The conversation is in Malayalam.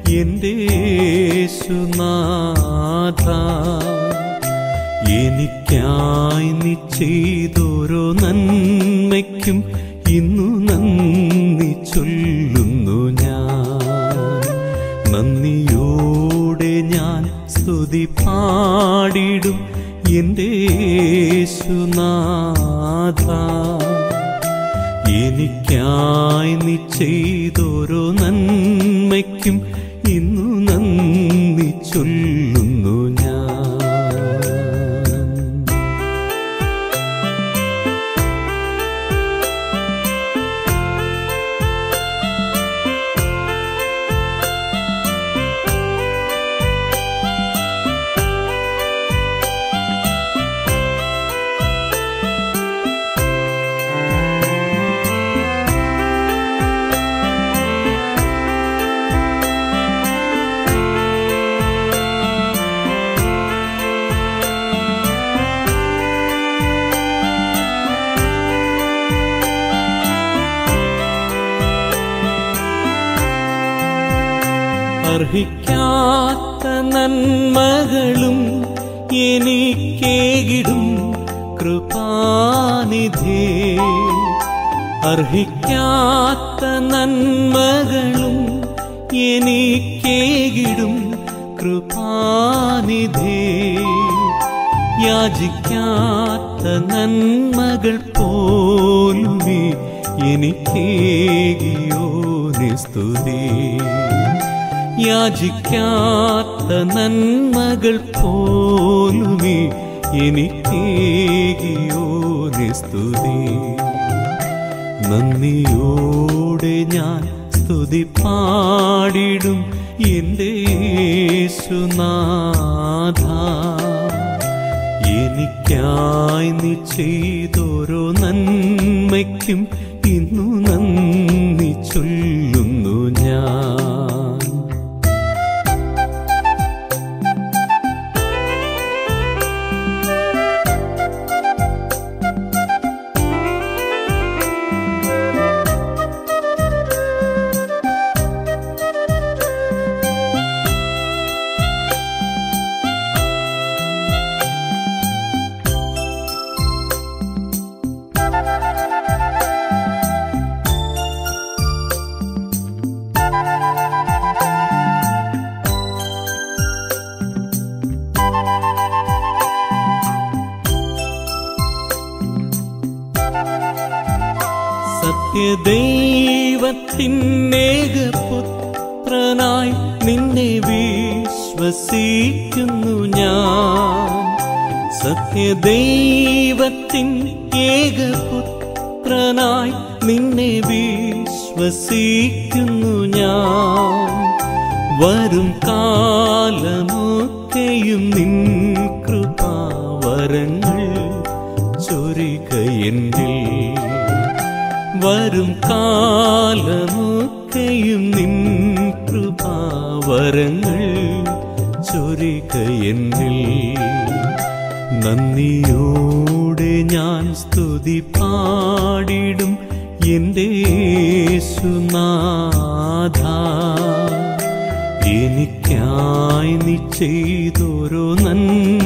എന്റെ യേശുനാഥ എനിക്കായി നീ ചെയ്തോരോ നന്മയ്ക്കും ഇന്നു നന്ദി ചൊല്ലുന്നു ഞാൻ നന്ദിയോടെ ഞാൻ സ്തുതി പാടിടും എന്റെ യേശുനാഥ എനിക്കായി നീ ചെയ്തോരോ നന്മയ്ക്കും ഇന്നു നന്ദി ചൊല്ലുന്നു ഞാൻ അർഹിക്കാത്ത നന്മകളും എനിക്കേകിടും കൃപാനിധേ അർഹിക്കാത്ത നന്മകളും എനിക്കേകിടും കൃപാനിധേ യാചിക്കാത്ത നന്മകൾ പോലുമേ എനിക്കേകിയോ നിസ്തുതി യാചിക്കാത്ത നന്മകൾ പോലുമേ എനിക്കേകിയോ നിസ്തുതി നന്ദിയോടെ ഞാൻ സ്തുതി പാടിടും എന്റെ യേശുനാഥ എനിക്കായി നീ ചെയ്തോരോ നന്മയ്ക്കും ഇന്നു നന്ദി ചൊല്ലുന്നു ഞാൻ സത്യദൈവത്തിനേകപുത്രനായി നിന്നെ വിശ്വസിക്കുന്നു ഞാൻ സത്യദൈവത്തിൻ ഏകപുത്രനായി നിന്നെ വിശ്വസിക്കുന്നു ഞാൻ വരും കാലമൊക്കെയും നിൻ കൃപാവരങ്ങൾ ചൊരികയെന്നിൽ വരും കാലമൊക്കെയും നിൻ കൃപാവരങ്ങൾ ചൊരികയെന്നിൽ നന്ദിയോടെ ഞാൻ സ്തുതി പാടിടും എന്റെ യേശുനാഥ എനിക്കായി നീ ചെയ്തോരോ നന്മ